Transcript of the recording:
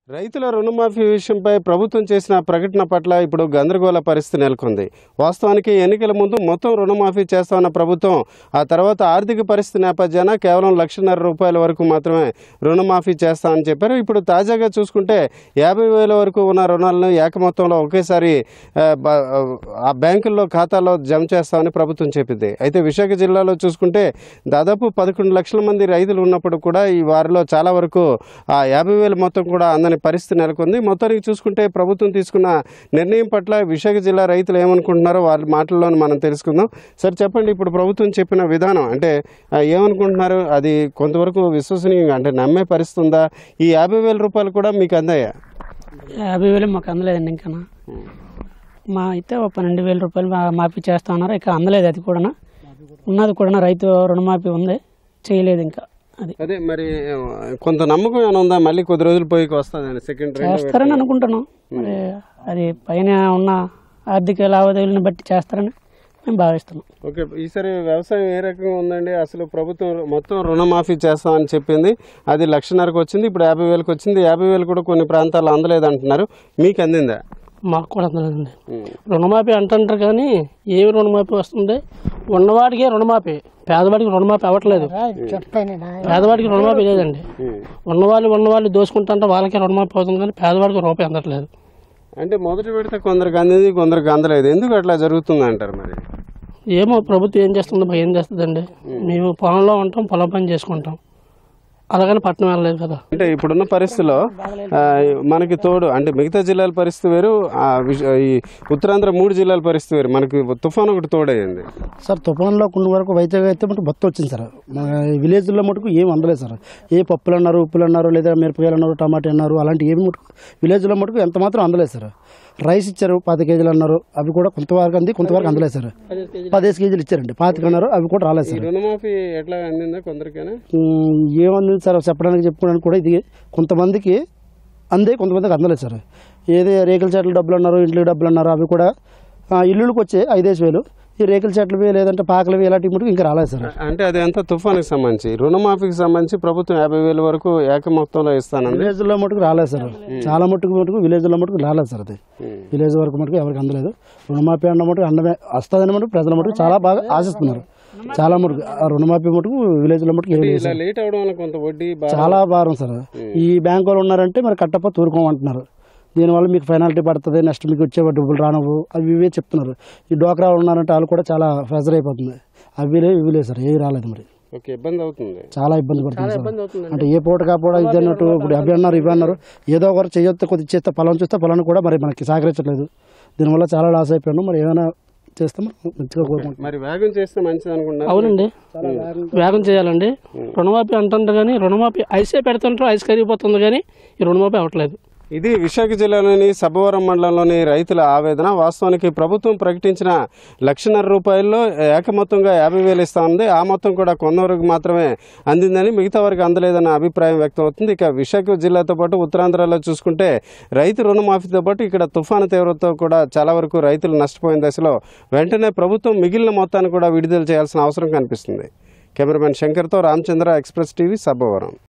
రైతుల రుణమాఫీ విషయంపై ప్రభుత్వం చేసిన ప్రకటన పట్ల ఇప్పుడు గందరగోళ పరిస్థితి నెలకొంది వాస్తవానికి ఎన్నికల ముందు మొత్తం రుణమాఫీ చేస్తామన్న ప్రభుత్వం ఆ తర్వాత ఆర్థిక పరిస్థితి నేపథ్యాన కేవలం లక్షన్నర రూపాయల వరకు మాత్రమే రుణమాఫీ చేస్తామని చెప్పారు ఇప్పుడు తాజాగా చూసుకుంటే యాభై వేల వరకు ఉన్న రుణాలను ఏకమొత్తంలో ఒకేసారి ఆ, బ- ఆ బ్యాంకుల్లో ఖాతాలో జమ చేస్తామని ప్రభుత్వం చెప్పింది అయితే విశాఖ జిల్లాలో చూసుకుంటే దాదాపు పదకొండు లక్షల మంది రైతులు ఉన్నప్పుడు కూడా ఈ వారిలో చాలా వరకు ఆ యాభై వేలు మొత్తం కూడా అందని పరిస్థితి నెలకొంది మొత్తానికి చూసుకుంటే ప్రభుత్వం తీసుకున్న నిర్ణయం పట్ల విశాఖ జిల్లా రైతులు ఏమనుకుంటున్నారో వాళ్ళ మాటల్లో మనం తెలుసుకుందాం సార్ చెప్పండి ఇప్పుడు ప్రభుత్వం చెప్పిన విధానం అంటే ఆ, ఏమనుకుంటున్నారు అది కొంతవరకు విశ్వసనీయంగా అంటే నమ్మే పరిస్థితి ఉందా ఈ యాభై వేల రూపాయలు కూడా మీకు అందాయా యాభై వేలు మాకు అందలేదండి ఇంకా మా అయితే ఒక పన్నెండు వేల రూపాయలు మా- మాఫీ చేస్తా ఉన్నారు ఇక అందలేదు అది కూడా ఉన్నది కూడా రైతు రుణమాఫీ ఉంది చేయలేదు ఇంకా అది అదే మరి ఆ, కొంత నమ్మకం ఏమైనా ఉందా మళ్ళీ కొద్ది రోజులు పోయి వస్తుంది సెకండ్ చేస్తారని అనుకుంటున్నాం మరి అది పైన ఉన్న ఆర్థిక లావాదేవీలను బట్టి చేస్తారని మేము భావిస్తున్నాం ఓకే ఈసారి వ్యవసాయం ఏ రకంగా ఉందండి అసలు ప్రభుత్వం మొత్తం రుణమాఫీ చేస్తామని చెప్పింది అది లక్షన్నరకు వచ్చింది ఇప్పుడు యాభై వేలకు వచ్చింది యాభై వేలు కూడా కొన్ని ప్రాంతాల్లో అందలేదు అంటున్నారు మీకు అందిందా మాకు కూడా అందలేదండి రుణమాఫీ అంటుంటారు కానీ ఏమి రుణమాఫీ వస్తుంది ఉన్నవాడికే రుణమాఫీ పేదవాడికి రుణమాఫీ అవ్వట్లేదు పేదవాడికి రుణమాఫీ లేదండి ఉన్నవాళ్ళు ఉన్నవాళ్ళు దోసుకుంటుంటే వాళ్ళకే రుణమాఫీ అవుతుంది కానీ పేదవాడికి రూపాయి అందట్లేదు అంటే మొదటి విడత కొందరికి అందింది కొందరికి అందలేదు ఎందుకు అట్లా జరుగుతుంది అంటారు మరి ఏమో ప్రభుత్వం ఏం చేస్తుందో భయం ఏం చేస్తుందండి మేము పొలంలో ఉంటాం పొలం పని చేసుకుంటాం అలాగని పట్టణం వెళ్ళలేదు కదా అంటే ఇప్పుడున్న పరిస్థితిలో ఆ, మనకి తోడు అంటే మిగతా జిల్లాల పరిస్థితి వేరు ఆ, విశ- ఈ ఉత్తరాంధ్ర మూడు జిల్లాల పరిస్థితి వేరు మనకి తుఫాన్ ఒకటి తోడైంది సార్ తుఫాన్లో కొన్ని వరకు వైజాగ్ అయితే మటు బొత్త వచ్చింది సార్ మన విలేజ్లో మటుకు ఏం అందలేదు సార్ ఏ పప్పులు అన్నారు ఉప్పులు అన్నారు లేదా మిరపకాయలు అన్నారు టమాటా అన్నారు అలాంటి ఏమి మటుకు విలేజ్లో మటుకు ఎంత మాత్రం అందలేదు సార్ రైస్ ఇచ్చారు పాతి కేజీలు అన్నారు అవి కూడా కొంతవరకు అంది కొంతవరకు అందలేదు సార్ పదిహేను కేజీలు ఇచ్చారండి పాతిక అన్నారు అవి కూడా రాలేదు ఈ సార్ రుణమాఫీ ఎట్లా అందిందా కొందరికైనా ఉమ్, ఏమంది సార్ చెప్పడానికి చెప్పుకోవడానికి కూడా ఇది కొంతమందికి అందే కొంతమందికి అందలేదు సార్ ఏది రేకుల చెట్ల డబ్బులు అన్నారు ఇంట్లో డబ్బులు అన్నారు అవి కూడా ఆ, ఇల్లులకు వచ్చే ఐదేసి వేలు ఈ రేకుల చెట్లవి లేదంటే పాకలవి ఇలాంటి మటుకు ఇంకా రాలేదు సార్ అంటే అది అంతా తుఫానికి సంబంధించి రుణమాఫీకి సంబంధించి ప్రభుత్వం యాభై వేల వరకు ఏక మొత్తంలో ఇస్తానండి విలేజ్లో మటుకు రాలేదు సార్ చాలా మటుకు మటుకు విలేజ్లో మటుకు రాలేదు సార్ అది విలేజ్ వరకు మటుకు ఎవరికి అందలేదు రుణమాఫీ అన్న మటుకు అన్నమే వస్తుందని మటుకు ప్రజల మటుకు చాలా బాగా ఆశిస్తున్నారు చాలా మటుకు ఆ రుణమాఫీ మటుకు విలేజ్లో మటుకు ఏమీ లేదు ఇలా లేట్ అవడం వల్ల కొంత వడ్డీ బా- చాలా భారం సార్ ఈ బ్యాంక్ వాళ్ళు ఉన్నారంటే మరి కట్టప్ప తూరుకోమంటున్నారు దీనివల్ల మీకు పెనాల్టీ పడుతుంది నెక్స్ట్ మీకు వచ్చే డబ్బులు రానవు అవి ఇవే చెప్తున్నారు ఈ డోక్రా వాళ్ళు ఉన్నారంటే వాళ్ళు కూడా చాలా ప్రెజర్ అయిపోతుంది అవి లేవు ఇవి లేవు సార్ ఏవి రాలేదు మరి ఓకే ఇబ్బంది అవుతుంది చాలా ఇబ్బంది పడుతుంది సార్ అంటే ఏ పూట కాపూట ఇది అన్నట్టు ఇప్పుడు అవి అన్నారు ఇవి అన్నారు ఏదో ఒకరు చేయొస్తే కొద్ది చేస్తే పొలం చూస్తే పొలాన్ని కూడా మరి మనకి సహకరించట్లేదు దీనివల్ల చాలా లాస్ అయిపోయాను మరి ఏమైనా చేస్తే మనం మంచిగా కోరుకుంటాం మరి వేగం చేస్తే మంచిది అనుకుంటున్నారు అవునండి వేగం చేయాలండి రుణమాఫీ అంటుంటారు కానీ రుణమాఫీ ఐసే పెడుతుంటారు ఐస్ కరిగిపోతుంది కానీ ఈ రుణమాఫీ అవ్వట్లేదు ఇది విశాఖ జిల్లాలోని సభవరం మండలంలోని రైతుల ఆవేదన వాస్తవానికి ప్రభుత్వం ప్రకటించిన లక్షన్నర రూపాయల్లో ఏకమొత్తంగా యాభై వేలు ఇస్తా ఉంది ఆ మొత్తం కూడా కొంతవరకు మాత్రమే అందిందని మిగతా వరకు అందలేదన్న అభిప్రాయం వ్యక్తం అవుతుంది ఇక విశాఖ జిల్లాతో పాటు ఉత్తరాంధ్రలో చూసుకుంటే రైతు రుణమాఫీతో పాటు ఇక్కడ తుఫాను తీవ్రతతో కూడా చాలా వరకు రైతులు నష్టపోయిన దశలో వెంటనే ప్రభుత్వం మిగిలిన మొత్తాన్ని కూడా విడుదల చేయాల్సిన అవసరం కనిపిస్తుంది కెమెరామెన్ శంకర్తో రామచంద్ర ఎక్స్ప్రెస్ టీవీ సభవరం